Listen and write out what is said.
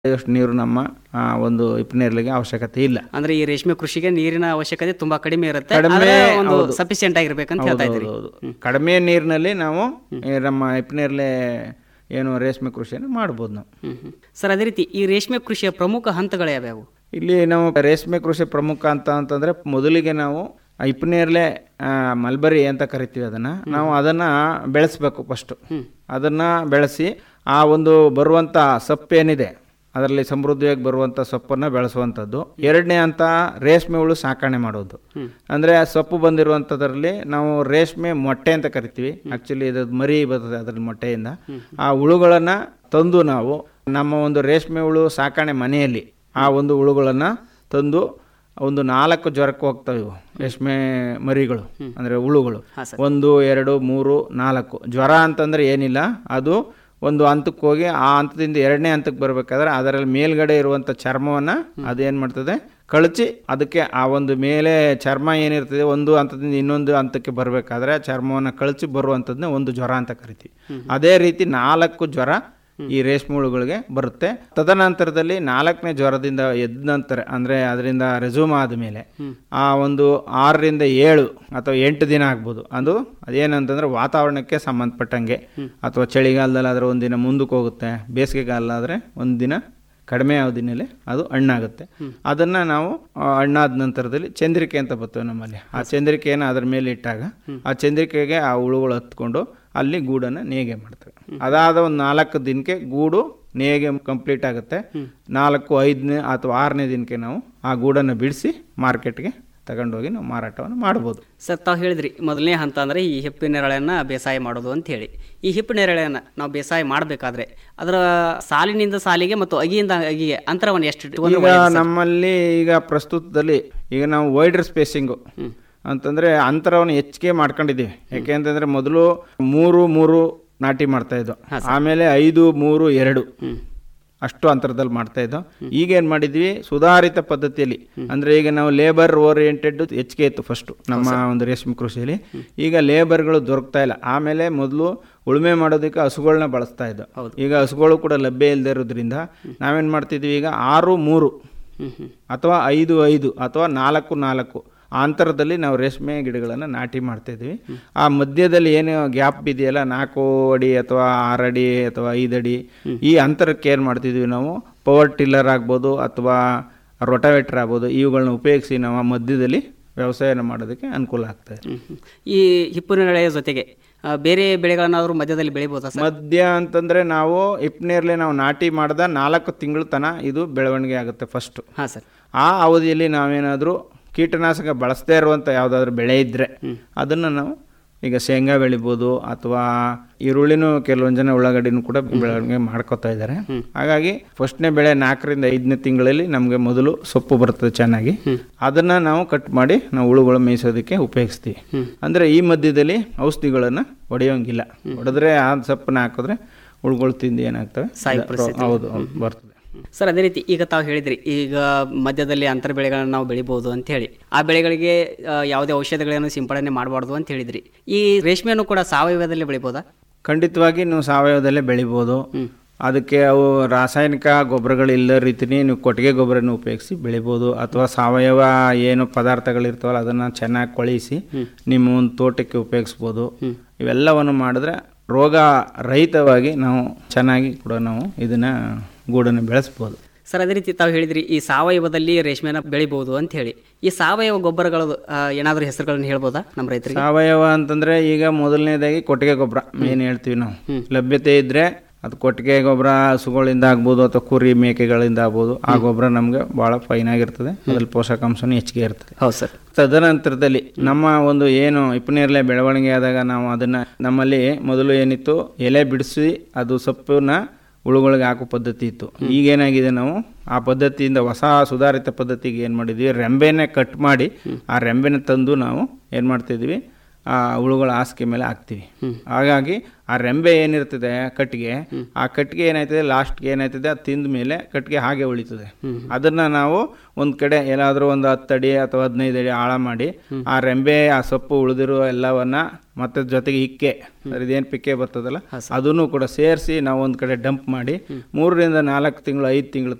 ಅಷ್ಟು ನೀರು ನಮ್ಮ ಆ, ಒಂದು ಹಿಪ್ಪನೇರಳೆಗೆ ಅವಶ್ಯಕತೆ ಇಲ್ಲ ಅಂದ್ರೆ ಈ ರೇಷ್ಮೆ ಕೃಷಿಗೆ ನೀರಿನ ಅವಶ್ಯಕತೆ ತುಂಬಾ ಕಡಿಮೆ ಇರುತ್ತೆ ಕಡಿಮೆ, ಆದ್ರೆ ಒಂದು ಹೌದು. ಸಫಿಶಿಯಂಟ್ ಆಗಿರ್ಬೇಕಂತ ಹೇಳ್ತಾ ಇದ್ದೀರಿ ಹೌದು, ಹೌದು. ಕಡಿಮೆ ನೀರಿನಲ್ಲಿ ನಾವು ಈ ನಮ್ಮ ಹಿಪ್ಪನೇರಳೆ ಏನು ರೇಷ್ಮೆ ಕೃಷಿಯನ್ನು ಮಾಡ್ಬೋದು ನಾವು ಹ್ಮ್ ಹ್ಮ್. ಸರ್ ಅದೇ ರೀತಿ ಈ ರೇಷ್ಮೆ ಕೃಷಿಯ ಪ್ರಮುಖ ಹಂತಗಳು ಯಾವ್ಯಾವು ಇಲ್ಲಿ ನಾವು ರೇಷ್ಮೆ ಕೃಷಿ ಪ್ರಮುಖ ಅಂತ ಅಂತಂದ್ರೆ ಮೊದಲಿಗೆ ನಾವು ಹಿಪ್ಪನೇರಳೆ ಮಲ್ಬರಿ ಅಂತ ಕರಿತೀವಿ ಅದನ್ನ ನಾವು ಅದನ್ನ ಬೆಳೆಸ್ಬೇಕು ಫಸ್ಟು ಅದನ್ನ ಬೆಳೆಸಿ ಆ ಒಂದು ಬರುವಂತ ಸೊಪ್ಪು ಏನಿದೆ ಅದರಲ್ಲಿ ಸಮೃದ್ಧಿಯಾಗಿ ಬರುವಂಥ ಸೊಪ್ಪನ್ನು ಬೆಳೆಸುವಂಥದ್ದು ಎರಡನೇ ಹಂತ ರೇಷ್ಮೆ ಹುಳು ಸಾಕಣೆ ಮಾಡೋದು ಅಂದರೆ ಆ ಸೊಪ್ಪು ಬಂದಿರುವಂಥದ್ರಲ್ಲಿ ನಾವು ರೇಷ್ಮೆ ಮೊಟ್ಟೆ ಅಂತ ಕರಿತೀವಿ ಆ್ಯಕ್ಚುಲಿ ಇದು ಮರಿ ಬರ್ತದೆ ಅದರ ಮೊಟ್ಟೆಯಿಂದ ಆ ಹುಳುಗಳನ್ನು ತಂದು ನಾವು ನಮ್ಮ ಒಂದು ರೇಷ್ಮೆ ಹುಳು ಸಾಕಣೆ ಮನೆಯಲ್ಲಿ ಆ ಒಂದು ಹುಳುಗಳನ್ನು ತಂದು ಒಂದು ನಾಲ್ಕು ಜ್ವರಕ್ಕೆ ಹೋಗ್ತವೆ ಇವು ರೇಷ್ಮೆ ಮರಿಗಳು ಅಂದರೆ ಹುಳುಗಳು ಒಂದು ಎರಡು ಮೂರು ನಾಲ್ಕು ಜ್ವರ ಅಂತಂದ್ರೆ ಏನಿಲ್ಲ ಅದು ಒಂದು ಹಂತಕ್ಕೆ ಹೋಗಿ ಆ ಹಂತದಿಂದ ಎರಡನೇ ಹಂತಕ್ಕೆ ಬರಬೇಕಾದ್ರೆ ಅದರಲ್ಲಿ ಮೇಲ್ಗಡೆ ಇರುವಂಥ ಚರ್ಮವನ್ನು ಅದೇನು ಮಾಡ್ತದೆ ಕಳಚಿ ಅದಕ್ಕೆ ಆ ಒಂದು ಮೇಲೆ ಚರ್ಮ ಏನಿರ್ತದೆ ಒಂದು ಹಂತದಿಂದ ಇನ್ನೊಂದು ಹಂತಕ್ಕೆ ಬರಬೇಕಾದ್ರೆ ಚರ್ಮವನ್ನು ಕಳಚಿ ಬರುವಂಥದ್ದನ್ನ ಒಂದು ಜ್ವರ ಅಂತ ಕರಿತೀವಿ ಅದೇ ರೀತಿ ನಾಲ್ಕು ಜ್ವರ ಈ ರೇಷ್ಮೆ ಹುಳುಗಳಿಗೆ ಬರುತ್ತೆ ತದನಂತರದಲ್ಲಿ ನಾಲ್ಕನೇ ಜ್ವರದಿಂದ ಎದ್ದ ನಂತರ ಅಂದರೆ ಅದರಿಂದ ರೆಸ್ಯೂಮ್ ಆದಮೇಲೆ ಆ ಒಂದು ಆರರಿಂದ ಏಳು ಅಥವಾ ಎಂಟು ದಿನ ಆಗ್ಬೋದು ಅದು ಅದೇನಂತಂದ್ರೆ ವಾತಾವರಣಕ್ಕೆ ಸಂಬಂಧಪಟ್ಟಂಗೆ ಅಥವಾ ಚಳಿಗಾಲದಲ್ಲಿ ಆದರೆ ಒಂದಿನ ಮುಂದಕ್ಕೆ ಹೋಗುತ್ತೆ ಬೇಸಿಗೆಗಾಲ ಆದರೆ ಒಂದು ದಿನ ಕಡಿಮೆ ಅವಧಿನಲ್ಲಿ ಅದು ಹಣ್ಣಾಗುತ್ತೆ ಅದನ್ನ ನಾವು ಆ, ಹಣ್ಣಾದ ನಂತರದಲ್ಲಿ ಚಂದ್ರಿಕೆ ಅಂತ ಬರ್ತವೆ ನಮ್ಮಲ್ಲಿ ಆ ಚಂದ್ರಿಕೆಯನ್ನು ಅದರ ಮೇಲೆ ಇಟ್ಟಾಗ ಆ ಚಂದ್ರಿಕೆಗೆ ಆ ಹುಳುಗಳು ಹತ್ಕೊಂಡು ಅಲ್ಲಿ ಗೂಡನ್ನು ನೇಯ್ಗೆ ಮಾಡ್ತವೆ ಅದಾದ ಒಂದು ನಾಲ್ಕು ದಿನಕ್ಕೆ ಗೂಡು ನೇಯ್ಗೆ ಕಂಪ್ಲೀಟ್ ಆಗುತ್ತೆ ನಾಲ್ಕು ಐದನೇ ಅಥವಾ ಆರನೇ ದಿನಕ್ಕೆ ನಾವು ಆ ಗೂಡನ್ನು ಬಿಡಿಸಿ ಮಾರ್ಕೆಟ್ಗೆ ತಗೊಂಡೋಗಿ ನಾವು ಮಾರಾಟವನ್ನು ಮಾಡ್ಬೋದು ಸರ್ ತಾವು ಹೇಳಿದ್ರಿ ಮೊದಲನೇ ಹಂತ ಅಂದರೆ ಈ ಹಿಪ್ಪಿನೆರಳೆಯನ್ನು ಬೇಸಾಯ ಮಾಡೋದು ಅಂತ ಹೇಳಿ ಈ ಹಿಪ್ಪಿನೆರಳೆಯನ್ನು ನಾವು ಬೇಸಾಯ ಮಾಡಬೇಕಾದ್ರೆ ಅದರ ಸಾಲಿನಿಂದ ಸಾಲಿಗೆ ಮತ್ತು ಅಗಿಯಿಂದ ಅಗಿಗೆ ಅಂತರವನ್ನು ಎಷ್ಟು ಇಟ್ಕೊಂಡ್ರೆ ಈಗ ಒಳ್ಳೆಯದು ಸರ್? ನಮ್ಮಲ್ಲಿ ಈಗ ಪ್ರಸ್ತುತದಲ್ಲಿ ಈಗ ನಾವು ವೈಡರ್ ಸ್ಪೇಸಿಂಗು ಅಂತಂದ್ರೆ ಅಂತರವನ್ನು ಹೆಚ್ಚಿಗೆ ಮಾಡ್ಕೊಂಡಿದ್ದೀವಿ ಯಾಕೆಂತಂದ್ರೆ ಮೊದಲು ಮೂರು ಮೂರು ನಾಟಿ ಮಾಡ್ತಾ ಇದ್ದೋ ಆಮೇಲೆ ಐದು ಮೂರು ಎರಡು ಅಷ್ಟು ಅಂತರದಲ್ಲಿ ಮಾಡ್ತಾ ಇದ್ದೋ ಈಗ ಏನು ಮಾಡಿದ್ವಿ ಸುಧಾರಿತ ಪದ್ಧತಿಯಲ್ಲಿ ಅಂದ್ರೆ ಈಗ ನಾವು ಲೇಬರ್ ಓರಿಯೆಂಟೆಡ್ ಹೆಚ್ಚಿಗೆ ಇತ್ತು ಫಸ್ಟು ನಮ್ಮ ಒಂದು ರೇಷ್ಮೆ ಕೃಷಿಯಲ್ಲಿ ಈಗ ಲೇಬರ್ಗಳು ದೊರಕ್ತಾ ಇಲ್ಲ ಆಮೇಲೆ ಮೊದಲು ಉಳುಮೆ ಮಾಡೋದಕ್ಕೆ ಹಸುಗಳನ್ನ ಬಳಸ್ತಾ ಇದ್ದೋ ಈಗ ಹಸುಗಳು ಕೂಡ ಲಭ್ಯ ಇಲ್ಲದೆ ಇರೋದ್ರಿಂದ ನಾವೇನು ಮಾಡ್ತಿದ್ವಿ ಈಗ ಆರು ಮೂರು ಅಥವಾ ಐದು ಐದು ಅಥವಾ ನಾಲ್ಕು ನಾಲ್ಕು ಆ ಅಂತರದಲ್ಲಿ ನಾವು ರೇಷ್ಮೆ ಗಿಡಗಳನ್ನು ನಾಟಿ ಮಾಡ್ತಾ ಇದ್ವಿ ಆ ಮಧ್ಯದಲ್ಲಿ ಏನು ಗ್ಯಾಪ್ ಇದೆಯಲ್ಲ ನಾಲ್ಕು ಅಡಿ ಅಥವಾ ಆರು ಅಡಿ ಅಥವಾ ಐದು ಅಡಿ ಈ ಅಂತರಕ್ಕೆ ಏನು ಮಾಡ್ತಿದ್ವಿ ನಾವು ಪವರ್ ಟಿಲ್ಲರ್ ಆಗ್ಬೋದು ಅಥವಾ ರೊಟಾವೇಟರ್ ಆಗ್ಬೋದು ಇವುಗಳನ್ನ ಉಪಯೋಗಿಸಿ ನಾವು ಆ ಮಧ್ಯದಲ್ಲಿ ವ್ಯವಸಾಯನ ಮಾಡೋದಕ್ಕೆ ಅನುಕೂಲ ಆಗ್ತದೆ ಹ್ಮ್, ಹ್ಮ್. ಈ ಹಿಪ್ಪುನೆರಳೆಯ ಜೊತೆಗೆ ಆ, ಬೇರೆ ಬೆಳೆಗಳನ್ನಾದರೂ ಮಧ್ಯದಲ್ಲಿ ಬೆಳಿಬೋದಾ ಸರ್ ಮಧ್ಯ ಅಂತಂದ್ರೆ ನಾವು ಹಿಪ್ನೇರ್ಲೆ ನಾವು ನಾಟಿ ಮಾಡಿದ ನಾಲ್ಕು ತಿಂಗಳ ತನ ಇದು ಬೆಳವಣಿಗೆ ಆಗುತ್ತೆ ಫಸ್ಟು ಹಾಂ ಸರ್ ಆ ಅವಧಿಯಲ್ಲಿ ನಾವೇನಾದರೂ ಕೀಟನಾಶಕ ಬಳಸದೇ ಇರುವಂಥ ಯಾವುದಾದ್ರೂ ಬೆಳೆ ಇದ್ದರೆ ಅದನ್ನು ನಾವು ಈಗ ಶೇಂಗಾ ಬೆಳಿಬೋದು ಅಥವಾ ಈರುಳ್ಳಿನೂ ಕೆಲವೊಂದು ಜನ ಉಳ್ಳಾಗಡ್ಡಿನೂ ಕೂಡ ಬೆಳವಣಿಗೆ ಮಾಡ್ಕೋತಾ ಇದ್ದಾರೆ ಹಾಗಾಗಿ ಫಸ್ಟ್ನೇ ಬೆಳೆ ನಾಲ್ಕರಿಂದ ಐದನೇ ತಿಂಗಳಲ್ಲಿ ನಮಗೆ ಮೊದಲು ಸೊಪ್ಪು ಬರ್ತದೆ ಚೆನ್ನಾಗಿ ಅದನ್ನು ನಾವು ಕಟ್ ಮಾಡಿ ನಾವು ಹುಳುಗಳು ಮೇಯಿಸೋದಕ್ಕೆ ಉಪಯೋಗಿಸ್ತೀವಿ ಅಂದರೆ ಈ ಮಧ್ಯದಲ್ಲಿ ಔಷಧಿಗಳನ್ನು ಹೊಡೆಯೋಂಗಿಲ್ಲ ಹೊಡೆದ್ರೆ ಆ ಸೊಪ್ಪನ್ನ ಹಾಕಿದ್ರೆ ಹುಳುಗಳು ತಿಂದು ಏನಾಗ್ತವೆ ಸಾಯೋ ಪರಿಸ್ಥಿತಿ. ಹೌದು ಹೌದು ಬರ್ತದೆ ಸರ್ ಅದೇ ರೀತಿ ಈಗ ತಾವು ಹೇಳಿದ್ರಿ ಈಗ ಮಧ್ಯದಲ್ಲಿ ಅಂತರ ಬೆಳೆಗಳನ್ನು ನಾವು ಬೆಳಿಬೋದು ಅಂತ ಹೇಳಿ ಆ ಬೆಳೆಗಳಿಗೆ ಆ, ಯಾವುದೇ ಔಷಧಿಗಳನ್ನು ಸಿಂಪಡಣೆ ಮಾಡಬಾರ್ದು ಅಂತ ಹೇಳಿದ್ರಿ ಈ ರೇಷ್ಮೆಯನ್ನು ಕೂಡ ಸಾವಯವದಲ್ಲಿ ಬೆಳಿಬೋದಾ ಖಂಡಿತವಾಗಿ ನೀವು ಸಾವಯವದಲ್ಲೇ ಬೆಳಿಬೋದು ಅದಕ್ಕೆ ಅವು ರಾಸಾಯನಿಕ ಗೊಬ್ಬರಗಳು ಇಲ್ಲದ ರೀತಿನೇ ನೀವು ಕೊಟ್ಟಿಗೆ ಗೊಬ್ಬರನ ಉಪಯೋಗಿಸಿ ಬೆಳಿಬೋದು ಅಥವಾ ಸಾವಯವ ಏನು ಪದಾರ್ಥಗಳಿರ್ತಾವಲ್ಲ ಅದನ್ನು ಚೆನ್ನಾಗಿ ಕೊಳಿಸಿ ನಿಮ್ಮ ಒಂದು ತೋಟಕ್ಕೆ ಉಪಯೋಗಿಸ್ಬೋದು ಇವೆಲ್ಲವನ್ನು ಮಾಡಿದ್ರೆ ರೋಗ ರಹಿತವಾಗಿ ನಾವು ಚೆನ್ನಾಗಿ ಕೂಡ ನಾವು ಇದನ್ನು ಗೂಡನ್ನು ಬೆಳೆಸ್ಬೋದು ಸರ್ ಅದೇ ರೀತಿ ತಾವು ಹೇಳಿದ್ರಿ ಈ ಸಾವಯವದಲ್ಲಿ ರೇಷ್ಮೆನ ಬೆಳಿಬೋದು ಅಂತ ಹೇಳಿ ಈ ಸಾವಯವ ಗೊಬ್ಬರಗಳು ಏನಾದರೂ ಹೆಸರುಗಳನ್ನು ಹೇಳ್ಬೋದಾ ನಮ್ಮ ರೈತರಿಗೆ ಸಾವಯವ ಅಂತಂದ್ರೆ ಈಗ ಮೊದಲನೇದಾಗಿ ಕೊಟ್ಟಿಗೆ ಗೊಬ್ಬರ ಮೇನ್ ಹೇಳ್ತೀವಿ ನಾವು ಲಭ್ಯತೆ ಇದ್ರೆ ಅದು ಕೊಟ್ಟಿಗೆ ಗೊಬ್ಬರ ಹಸುಗಳಿಂದ ಆಗ್ಬೋದು ಅಥವಾ ಕುರಿ ಮೇಕೆಗಳಿಂದ ಆಗ್ಬೋದು ಆ ಗೊಬ್ಬರ ನಮಗೆ ಭಾಳ ಫೈನ್ ಆಗಿರ್ತದೆ ಅದ್ರಲ್ಲಿ ಪೋಷಕಾಂಶನೂ ಹೆಚ್ಚಿಗೆ ಇರ್ತದೆ ಹೌದು ಸರ್ ತದನಂತರದಲ್ಲಿ ನಮ್ಮ ಒಂದು ಏನು ಇಪ್ಪನೇರಳೆ ಬೆಳವಣಿಗೆ ಆದಾಗ ನಾವು ಅದನ್ನ ನಮ್ಮಲ್ಲಿ ಮೊದಲು ಏನಿತ್ತು ಎಲೆ ಬಿಡಿಸಿ ಅದು ಸೊಪ್ಪನ್ನ ಹುಳುಗಳಿಗೆ ಹಾಕೋ ಪದ್ಧತಿ ಇತ್ತು ಈಗೇನಾಗಿದೆ ನಾವು ಆ ಪದ್ಧತಿಯಿಂದ ಹೊಸ ಸುಧಾರಿತ ಪದ್ಧತಿಗೆ ಏನು ಮಾಡಿದ್ವಿ ರೆಂಬೆನೇ ಕಟ್ ಮಾಡಿ ಆ ರೆಂಬೆನ ತಂದು ನಾವು ಏನು ಮಾಡ್ತಿದ್ವಿ ಆ ಹುಳುಗಳ ಹಾಸಿಗೆ ಮೇಲೆ ಹಾಕ್ತೀವಿ ಹಾಗಾಗಿ ಆ ರೆಂಬೆ ಏನಿರ್ತದೆ ಕಟ್ಟಿಗೆ ಆ ಕಟ್ಟಿಗೆ ಏನಾಯ್ತದೆ ಲಾಸ್ಟ್ಗೆ ಏನಾಯ್ತದೆ ಅದು ತಿಂದ ಮೇಲೆ ಕಟ್ಟಿಗೆ ಹಾಗೆ ಉಳಿತದೆ ಅದನ್ನ ನಾವು ಒಂದು ಕಡೆ ಎಲ್ಲಾದರೂ ಒಂದು ಹತ್ತು ಅಡಿ ಅಥವಾ ಹದಿನೈದು ಅಡಿ ಆಳ ಮಾಡಿ ಆ ರೆಂಬೆ ಆ ಸೊಪ್ಪು ಉಳಿದಿರೋ ಎಲ್ಲವನ್ನ ಮತ್ತೆ ಜೊತೆಗೆ ಇಕ್ಕೆ ಇದೇನು ಪಿಕ್ಕೆ ಬರ್ತದಲ್ಲ ಅದನ್ನು ಕೂಡ ಸೇರಿಸಿ ನಾವು ಒಂದು ಕಡೆ ಡಂಪ್ ಮಾಡಿ ಮೂರರಿಂದ ನಾಲ್ಕು ತಿಂಗಳು ಐದು ತಿಂಗಳ